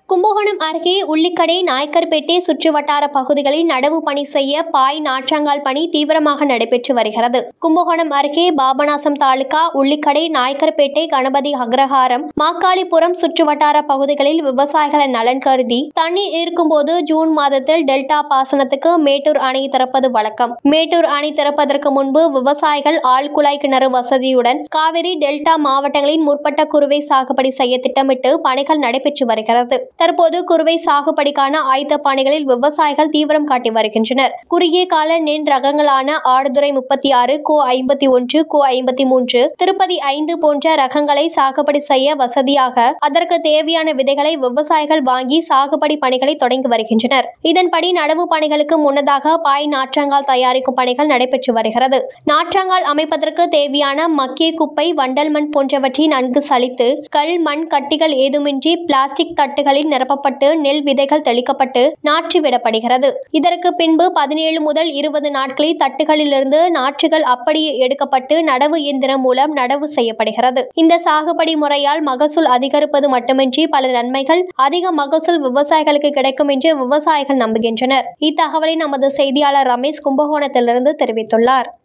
கும்பகோணம் அருகே உள்ளிக்கடை நாயக்கர்பேட்டை சுற்றுவட்டார பகுதிகளில் நடவு பணி செய்ய பாய் நாற்றங்கால் பணி தீவிரமாக நடைபெற்று வருகிறது கும்பகோணம் அருகே பாபநாசம் தாலுகா உள்ளிக்கடை நாயக்கர்பேட்டை கணபதி அக்ரஹாரம் மாக்காளிபுரம் சுற்றுவட்டார பகுதிகளில் விவசாயிகளின் நலன் கருதி தண்ணீர் இருக்கும்போது ஜூன் மாதத்தில் டெல்டா பாசனத்துக்கு மேட்டூர் அணை திறப்பது வழக்கம் மேட்டூர் அணை திறப்பதற்கு முன்பு விவசாயிகள் ஆழ்குழாய் கிணறு வசதியுடன் காவிரி டெல்டா மாவட்டங்களின் முற்பட்ட குறுவை சாகுபடி செய்ய திட்டமிட்டு பணிகள் நடைபெற்று வருகிறது தற்போது குறுவை சாகுபடிக்கான ஆயத்த பணிகளில் விவசாயிகள் தீவிரம் காட்டி வருகின்றனர் குறுகிய கால நெல் ரகங்களான ஆடுதுறை முப்பத்தி ஆறு கோ ஐம்பத்தி ஒன்று கோ ஐம்பத்தி மூன்று திருப்பதி ஐந்து போன்ற ரகங்களை சாகுபடி செய்ய வசதியாக அதற்கு தேவையான விதைகளை விவசாயிகள் வாங்கி சாகுபடி பணிகளை தொடங்கி வருகின்றனர் இதன்படி நடவு பணிகளுக்கு முன்னதாக பாய் நாற்றங்கால் தயாரிக்கும் பணிகள் நடைபெற்று வருகிறது நாற்றங்கால் அமைப்பதற்கு தேவையான மக்கிய குப்பை வண்டல் மண் போன்றவற்றை நன்கு சலித்து கல் மண் கட்டிகள் ஏதுமின்றி பிளாஸ்டிக் தட்டுகளில் நிரப்பப்பட்டு நெல் விதைகள் தெளிக்கப்பட்டு நாற்றி விடப்படுகிறது இதற்கு பின்பு பதினேழு முதல் இருபது நாட்களில் தட்டுகளிலிருந்து நாற்றுகள் அப்படியே எடுக்கப்பட்டு நடவு இயந்திரம் மூலம் நடவு செய்யப்படுகிறது இந்த சாகுபடி முறையால் மகசூல் அதிகரிப்பது மட்டுமின்றி பல நன்மைகள் அதிக மகசூல் விவசாயிகளுக்கு கிடைக்கும் என்று விவசாயிகள் நம்புகின்றனர் இத்தகவலை நமது செய்தியாளர் ரமேஷ் கும்பகோணத்திலிருந்து தெரிவித்துள்ளார்